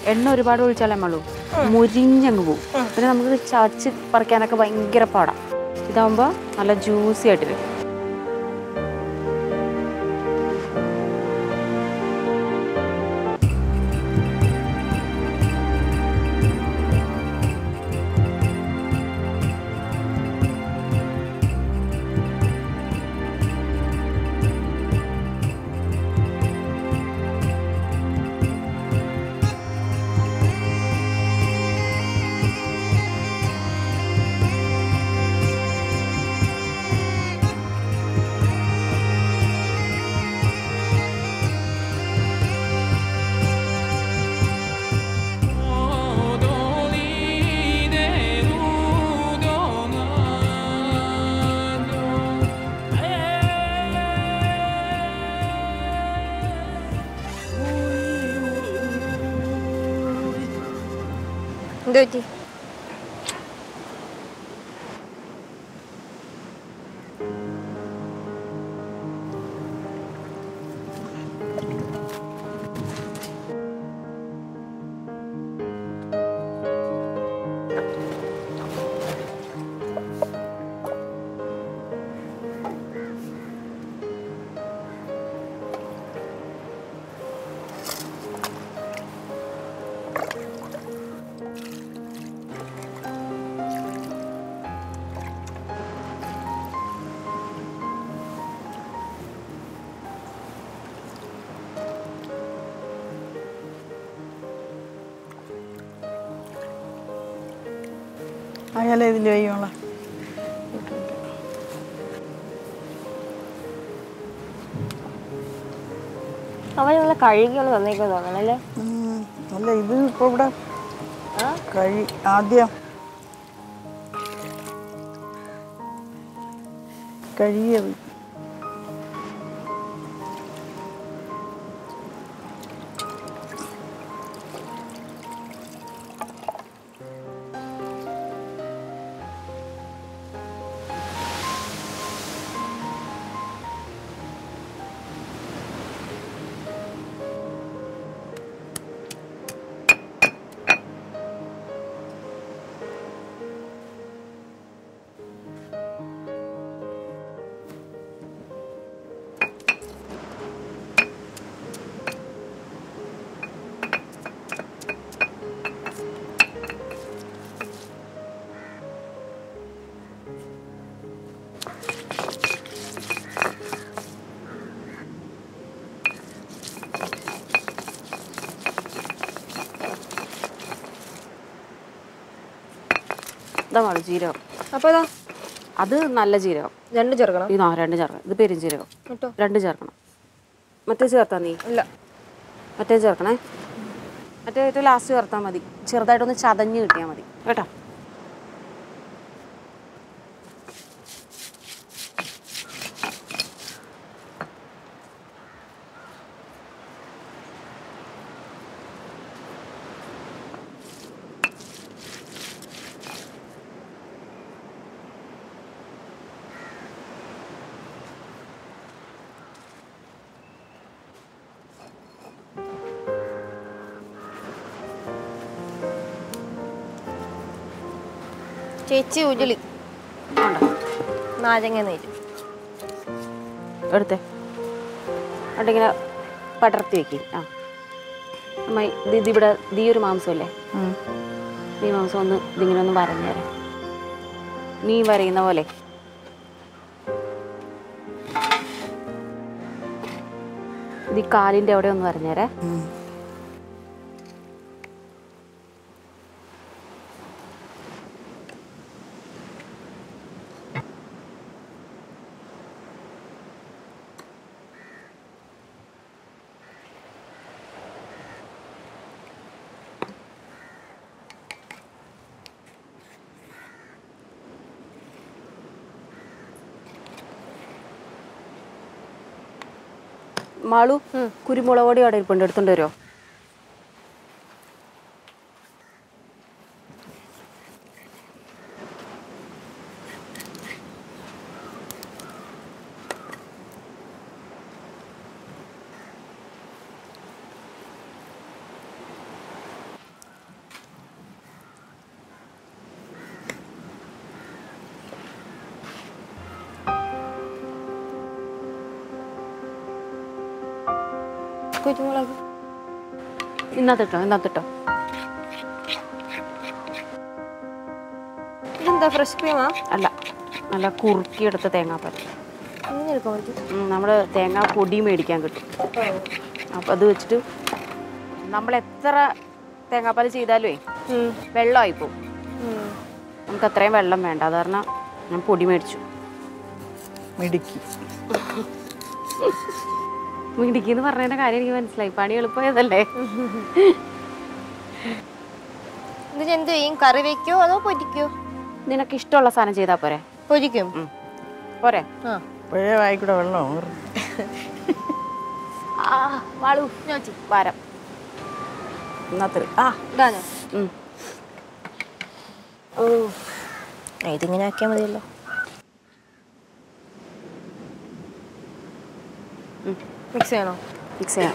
എണ്ണ ഒരുപാട് ഒഴിച്ചാലേ മള്ളൂ മുരിഞ്ഞങ്ങ് പോകും പിന്നെ നമുക്ക് ചവച്ച് പറിക്കാനൊക്കെ ഭയങ്കര പാടാം ഇതാകുമ്പോൾ നല്ല ജ്യൂസി ആയിട്ട് വരും എന്ത് പറ്റി അയാളെ ഇതിൽ വയ്യോളാം അവൻ നല്ല കഴുകിയാണ് തന്നേക്കെന്ന് തോന്നണല്ലേ അല്ല ഇത് ഇപ്പോൾ ഇവിടെ കഴി ആദ്യം കഴിയത് ഇതാ മള്ളു ജീരകം അപ്പൊ ഇതാ അത് നല്ല ജീരകം രണ്ട് ചേർക്കണം ഇതാ രണ്ട് ചേർക്കണം ഇത് പെരുംജീരകം കേട്ടോ രണ്ട് ചേർക്കണം മറ്റേ ചേർത്താ നീ ഇല്ല മറ്റേ ചേർക്കണേ മറ്റേ ഏറ്റവും ലാസ്റ്റ് ചേർത്താൽ മതി ചെറുതായിട്ടൊന്ന് ചതഞ്ഞ് കിട്ടിയാൽ മതി കേട്ടോ ചേച്ചി ഉജുലി വേണ്ട നാരങ്ങ നീര് എടുത്തേ എന്നിട്ട് ഇങ്ങനെ പടർത്തി വെക്കി ആ അമ്മായി ഇത് ഇതിവിടെ ദീ ഒരു മാംസമല്ലേ നീ മാംസം ഒന്ന് ഇതിങ്ങനെ ഒന്ന് വരഞ്ഞേരെ നീ വരയുന്ന പോലെ ഇത് ഈ കാലിൻ്റെ അവിടെ ഒന്ന് വരഞ്ഞേരെ മാളു കുരുമുളക് പൊടി അവിടെ ഇരിപ്പുണ്ട് എടുത്തോണ്ട് വരുമോ കുരുമുളക് ഇന്നത്തിട്ടോ ഇന്നത്തിട്ടോ ഇതെന്താ ഫ്രഷ് ക്രീമാ അല്ല നല്ല കുറുക്കിയെടുത്ത തേങ്ങാപ്പാൽ ഇങ്ങനെ എടുക്കാൻ പറ്റും നമ്മൾ തേങ്ങാ പൊടി മേടിക്കാൻ കിട്ടും അപ്പോൾ അത് വെച്ചിട്ട് നമ്മൾ എത്ര തേങ്ങാപ്പാൽ ചെയ്താലുമേ ഉം. വെള്ളമായി പോകും ഉം. നമുക്ക് അത്രയും വെള്ളം വേണ്ട അത് കാരണം ഞാൻ പൊടി മേടിച്ചു മിടുക്കി മിടിക്കെന്ന് പറഞ്ഞതിൻ്റെ കാര്യം എനിക്ക് മനസ്സിലായി പണി എളുപ്പമായതല്ലേ ഇത് എന്ത് ചെയ്യും കറി വെക്കോ അതോ പൊരിക്കോ നിനക്ക് ഇഷ്ടമുള്ള സാധനം ചെയ്താൽ പോരെ പൊരിക്കും ഉം. പോരെ ആ പഴയ വായിക്കൂടെ വെള്ളം ഊറും. ആ വാളു നോച്ചി വാരം ഇന്നത്തെ ആ ഇതാണോ ഉം. ഓ ഇതിങ്ങനെ ആക്കിയാൽ മതിയല്ലോ മിക്സ് ചെയ്യണോ മിക്സ് ചെയ്യാം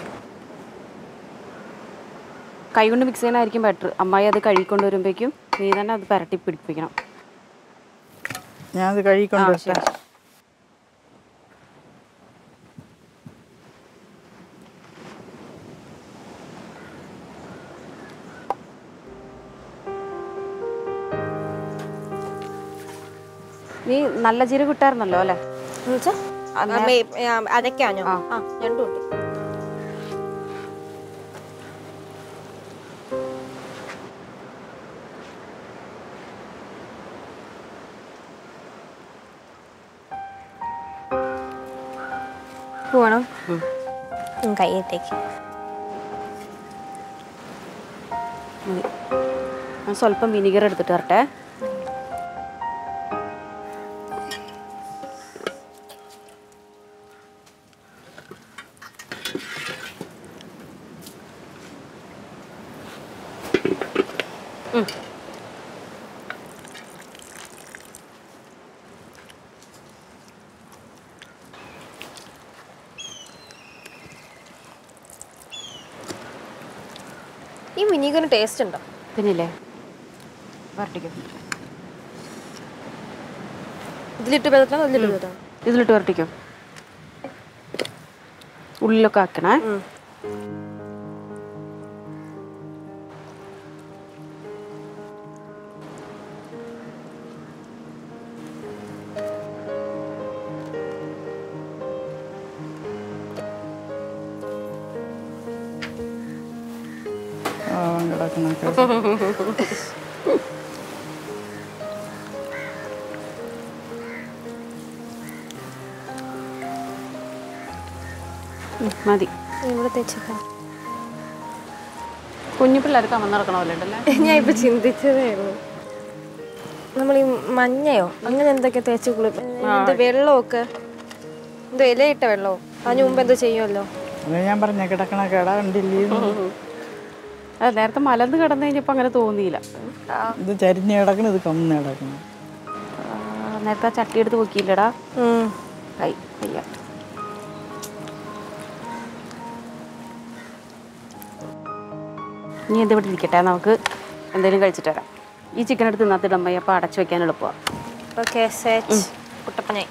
കൈ കൊണ്ട് മിക്സ് ചെയ്യാനായിരിക്കും ബെറ്റർ അമ്മായി അത് കഴുകിക്കൊണ്ട് വരുമ്പോഴേക്കും നീ തന്നെ അത് പരട്ടി പിടിപ്പിക്കണം ഞാനത് കഴുകിക്കൊണ്ട് ആ, വരട്ടെ. ശരി. നീ നല്ല ജീരകം ഇട്ടായിരുന്നല്ലോ അല്ലേ എന്നുവെച്ചാ അരക്കാഞ്ഞോ ആ. ആ രണ്ടും ഉണ്ട് പോവാണോ ഉം. കൈയിട്ടേക്ക് മതി ഞാൻ സ്വല്പം വിനിഗർ എടുത്തിട്ട് വരട്ടെ ഉം. ഈ വിനീഗറിന് ടേസ്റ്റ് ഉണ്ടോ പിന്നില്ലേ വരട്ടിക്കോ ഇതിലിട്ട് പെതക്കണം ഇതിലിട്ട് പെതക്കണം ഇതിലിട്ട് വരട്ടിക്കോ ഉള്ളിലൊക്കെ ആക്കണേ ആ, കിടക്കുന്നൊക്കെ. ഉം, മതി ഇവിടെ തേച്ചേക്കാം കുഞ്ഞു പിള്ളേർക്ക് അമ്മ നടക്കണമല്ലോ ഉണ്ടല്ലേ ഞാൻ ഇപ്പൊ ചിന്തിച്ചതേ ഉള്ളൂ നമ്മൾ ഈ മഞ്ഞയോ അങ്ങനെ എന്തൊക്കെ തേച്ച് കുളിപ്പ് എന്ത് വെള്ളമൊക്കെ എന്തോ ഇലയിട്ട വെള്ളമോ അതിന് മുമ്പ് എന്തോ ചെയ്യുമല്ലോ അത് ഞാൻ പറഞ്ഞ കിടക്കണ കിട കണ്ടില്ലേ അത് നേരത്തെ മലന്ന് കിടന്നു കഴിഞ്ഞപ്പോൾ അങ്ങനെ തോന്നിയില്ല ഇത് ചരിഞ്ഞ് കിടക്കണം ഇത് കന്ന് കിടക്കണം ആ, നേരത്തെ ആ ചട്ടി എടുത്ത് നോക്കിയില്ലടാ കൈ കയ്യ ഇനി എന്ത് ഇവിടെ ഇരിക്കട്ടെ നമുക്ക് എന്തെങ്കിലും കഴിച്ചിട്ട് വരാം ഈ ചിക്കൻ എടുത്ത് ഇന്നത്തെ അമ്മയെ അപ്പോൾ അടച്ചു വെക്കാൻ എളുപ്പമാണ് ഓക്കെ സെറ്റ് കുട്ടപ്പനായി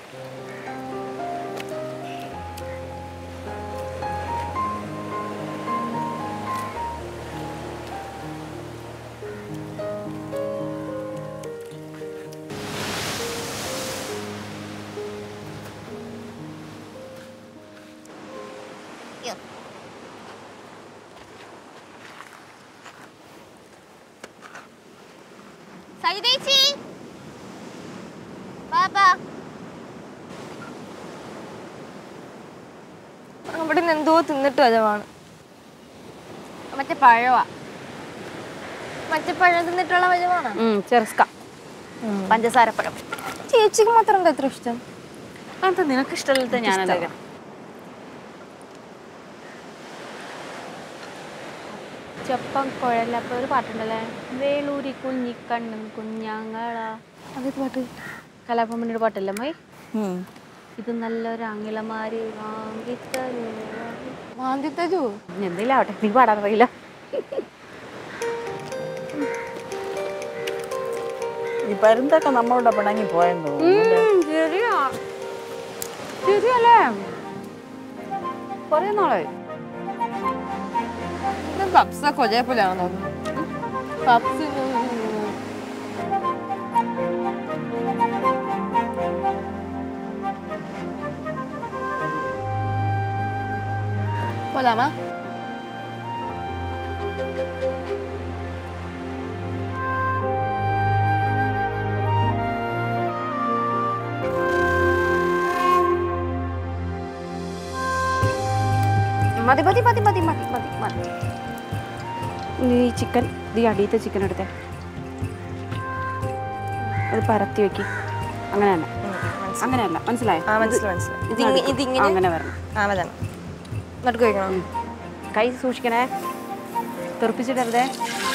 സരിതേച്ചി ബാബാ അവിടെ നിന്ന് എന്തോ തിന്നിട്ട് വരവാണ് മറ്റേ പഴവാ മറ്റേ പഴം തിന്നിട്ടുള്ള വരവാണ് ചെറുസ്ക പഞ്ചസാരപ്പഴം ചേച്ചിക്ക് മാത്രം എന്താ എത്ര ഇഷ്ടം അതെന്താ നിനക്ക് ഇഷ്ടമില്ലാത്ത ഞാനല്ലേ ചെപ്പം കുഴലപ്പം ഒരു പാട്ടുണ്ടല്ലേ വേളൂരി കുഞ്ഞിക്കണ്ണും കുഞ്ഞാങ്ങള അതേ പാട്ട് കലാഭവനിയുടെ പാട്ടല്ലേ മൈ ഉം. ഇത് നല്ലൊരു ആംഗലമാരി വാങ്ങിത്തരൂ മാന്തി തരൂ എന്തെങ്കിലും ആവട്ടെ നീ പാടാൻ അറിയില്ല ഈ പരുന്തൊക്കെ നമ്മളുടെ പിണങ്ങി പോയെന്ന് തോന്നുന്നു ശരിയാ ശരിയല്ലേ കൊറേ നാളായി പപ്സൊക്കെ ഒരേപോലെയാണോ തോന്നുന്നു പപ്സ് പോലാമാ മതി മതി മതി മതി മതി മതി മതി നീ ഈ ചിക്കൻ ഈ അടിയത്തെ ചിക്കൻ എടുത്തേ അത് പരത്തി വെക്ക് അങ്ങനെ തന്നെ അങ്ങനെയല്ല മനസ്സിലായോ ആ മനസ്സിലായി മനസ്സിലായി ഇത് ഇതിങ്ങ- നടുക്ക്. ഇതിങ്ങനെ അങ്ങനെ വരണം ആ മതാണ് നടുക്ക് വയ്ക്കണം ഉം. കൈ സൂക്ഷിക്കണേ തെറിപ്പിച്ചിട്ടരുതേ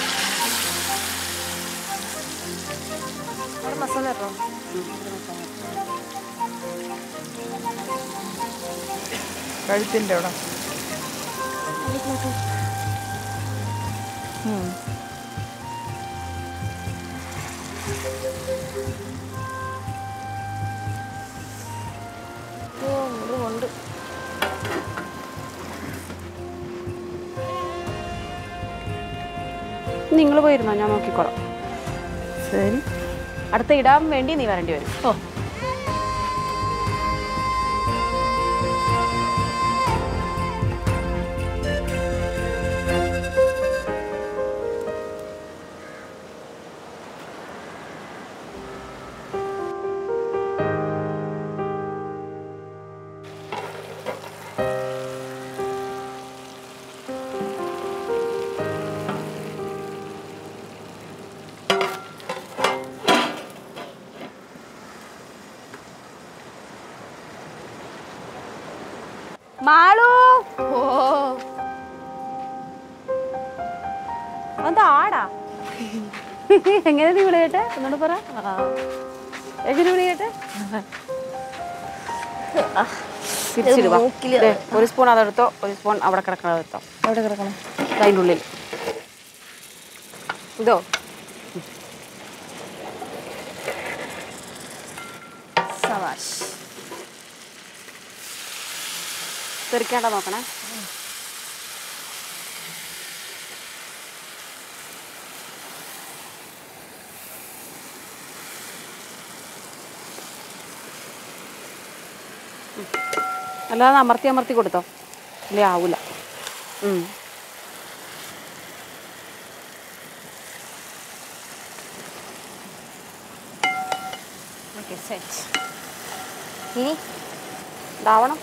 അവിടെ മസാല ഇടണം കഴുത്തിൻ്റെ അവിടെ ഉം. ഓ ഇത് കൊണ്ട് നിങ്ങൾ പോയിരുന്നോ ഞാൻ നോക്കിക്കോളാം ശരി അടുത്ത ഇടാൻ വേണ്ടി നീ വരേണ്ടി വരും ഓ മാളു ഓ എന്താ ആടാ എങ്ങനെ നീ വിളിയട്ടെ എന്നോട് പറ എങ്ങനെ വിളിയട്ടെ തിരിച്ചിടുക മൂക്കില് ദേ, ഒരു സ്പൂൺ അതെടുത്തോ ഒരു സ്പൂൺ അവിടെ കിടക്കണത് എടുത്തോ എവിടെ കിടക്കണം അതിൻ്റെ ഉള്ളിൽ ഇതോ സവാഷ് തെറിക്കാണ്ട നോക്കണേ ഉം. അല്ലാതെ അമർത്തി അമർത്തി കൊടുത്തോ ഇല്ലേ ആവൂല ഉം. ഓക്കെ സെറ്റ് ഇനി ഇതാവണം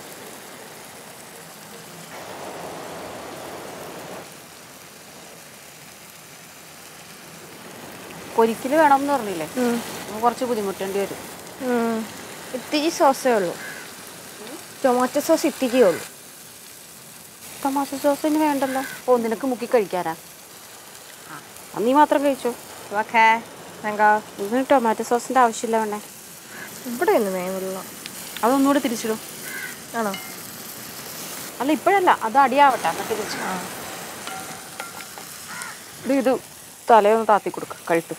പൊരിക്കൽ വേണം എന്ന് പറഞ്ഞില്ലേ നമുക്ക് കുറച്ച് ബുദ്ധിമുട്ടേണ്ടി വരും ഉം. ഇത്തിരി സോസേ ഉള്ളൂ ടൊമാറ്റോ സോസ് ഇത്തിരി ഉള്ളൂ ടൊമാറ്റോ സോസ് ഇനി വേണ്ടല്ലോ ഓ നിനക്ക് മുക്കി കഴിക്കാനാ ആ നീ മാത്രം കഴിച്ചോ ഓക്കെ ഞങ്ങൾ ഇതിന് ടൊമാറ്റോ സോസിൻ്റെ ആവശ്യമില്ല വേണ്ടേ ഇവിടെ ഒന്നും വേമില്ല അതൊന്നുകൂടി തിരിച്ചിടും ആണോ അല്ല ഇപ്പോഴല്ല അത് അടിയാവട്ടെ എന്നിട്ട് തിരിച്ചു ഇത് ഇത് തലയൊന്ന് താത്തി കൊടുക്ക കഴുത്ത്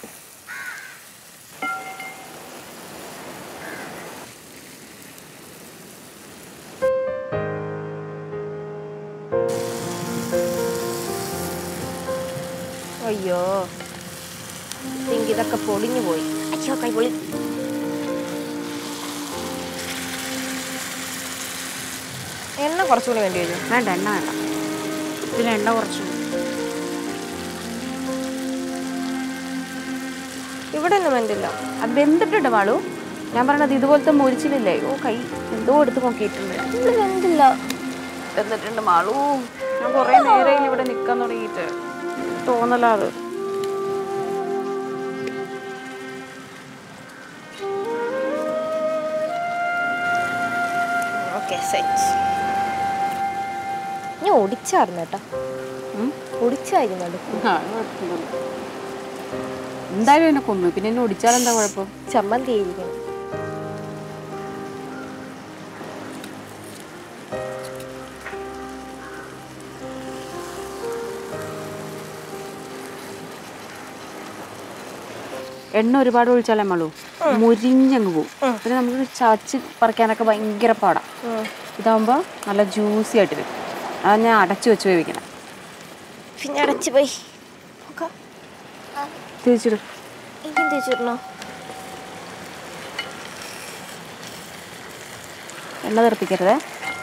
അയ്യോ തിങ്ക് ഇതൊക്കെ പൊളിഞ്ഞു പോയി അയ്യോ കൈ പൊളി എണ്ണ കുറച്ചുകൂടി വേണ്ടി വരും വേണ്ട എണ്ണ വേണ്ട ഇതിന് എണ്ണ കുറച്ചു ഇവിടെ ഒന്നും വേണ്ടില്ല അത് വെന്തിട്ടുണ്ട് മാളു ഞാൻ പറയണത് ഇതുപോലത്തെ മുരിച്ചിലില്ലേ ഓ കൈ എന്തോ എടുത്ത് നോക്കിയിട്ടുണ്ട് ഇവിടെ വേണ്ടില്ല എന്നിട്ടുണ്ട് മാളു ഞാൻ കുറേ നേരം ഇവിടെ നിൽക്കാൻ തുടങ്ങിയിട്ട് തോന്നലാ അത് ഓക്കെ സെറ്റ് ഞാൻ ഒടിച്ചായിരുന്നു കേട്ടോ ഉം? ഒടിച്ചായിരുന്നു അടുത്ത് ആ, അത് കുഴപ്പമൊന്നുമില്ല. എന്തായാലും എന്നെ കൊന്നു പിന്നെ എന്നെ ഒടിച്ചാൽ എന്താ കുഴപ്പം ചമ്മന്തി ആയിരിക്കണം എണ്ണ ഒരുപാട് ഒഴിച്ചാലേ മളു മുരിഞ്ഞങ്ങ് പോകും പിന്നെ നമുക്ക് ചവച്ച് പറിക്കാനൊക്കെ ഭയങ്കര പാടാ ഇതാകുമ്പോൾ നല്ല ജ്യൂസി ആയിട്ട് വരും അത് ഞാൻ അടച്ചു വെച്ച് വേവിക്കണം പിന്നെ അടച്ചു പോയി നോക്കാം തിരിച്ചിട് ഇനിയും തേച്ചിടണോ എണ്ണ തെറിപ്പിക്കരുതേ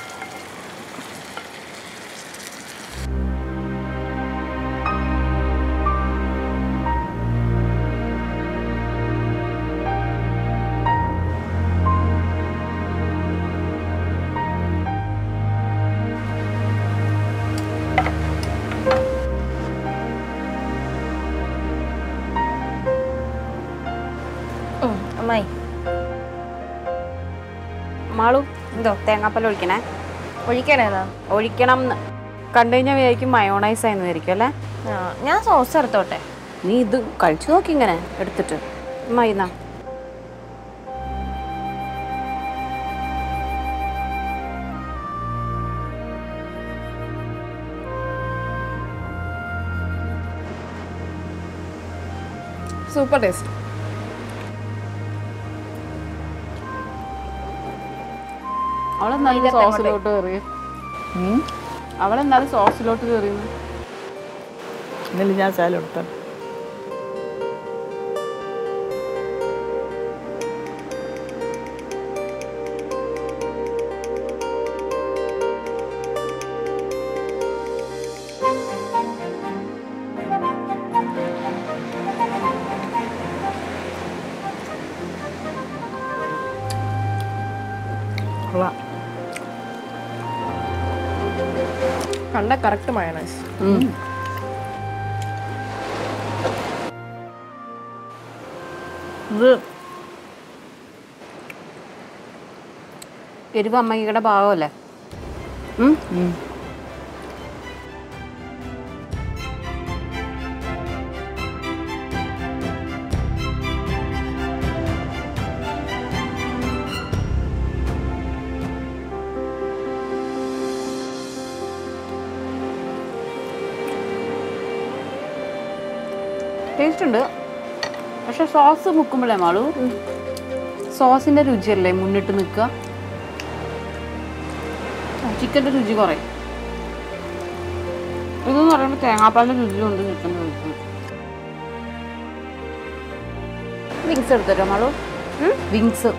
അമ്മായി മാളു എന്തോ തേങ്ങാപ്പാൽ ഒഴിക്കണേ ഒഴിക്കണേതാ ഒഴിക്കണം എന്ന് കണ്ടു കഴിഞ്ഞാൽ വിചാരിക്കും മയോണൈസ് ആയെന്ന് വിചാരിക്കും അല്ലേ ആ ഞാൻ സോസ് എടുത്തോട്ടെ നീ ഇത് കഴിച്ചു നോക്കി ഇങ്ങനെ എടുത്തിട്ട് മൈന സൂപ്പർ ടേസ്റ്റ് അവളെന്നാലും സോസിലോട്ട് കയറി ഉം. അവളെന്നാലും സോസിലോട്ട് കയറി ഇന്നലെ ഞാൻ ശാല എടുത്ത കൊള്ളാം കണ്ട കറക്റ്റ് മയണൈസ് ഇത് എരിവ് അമ്മയുടെ ഭാഗമല്ലേ ഉം? ഉം. ടേസ്റ്റ് ഉണ്ട് പക്ഷെ സോസ് മുക്കുമ്പോഴേ മാളു സോസിന്റെ രുചിയല്ലേ മുന്നിട്ട് നിൽക്കുക ചിക്കൻ്റെ രുചി കുറയും ഇതെന്ന് പറയുമ്പോൾ തേങ്ങാപ്പാലിൻ്റെ രുചിയുണ്ട് ചിക്കൻ്റെ രുചി വിങ്സ് എടുത്തരോ മാളു വിങ്സ്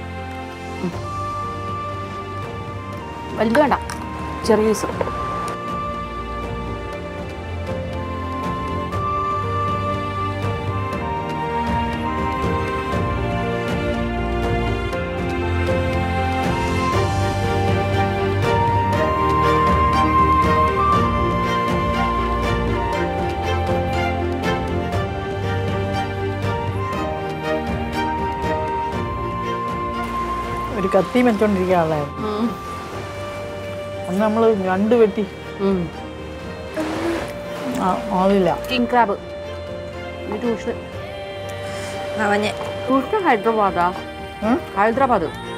വലുത് വേണ്ട ചെറിയ പീസ് ഒരു കത്തി വെച്ചോണ്ടിരിക്കുക ആളായിരുന്നു അന്ന് നമ്മൾ ഞണ്ട് വെട്ടി ആ, അതില്ല കിങ് ക്രാബ് ട്യൂഷൻ അവഞ്ഞ് ട്യൂഷൻ ഹൈദരാബാദാ ഉം? ഹൈദരാബാദ്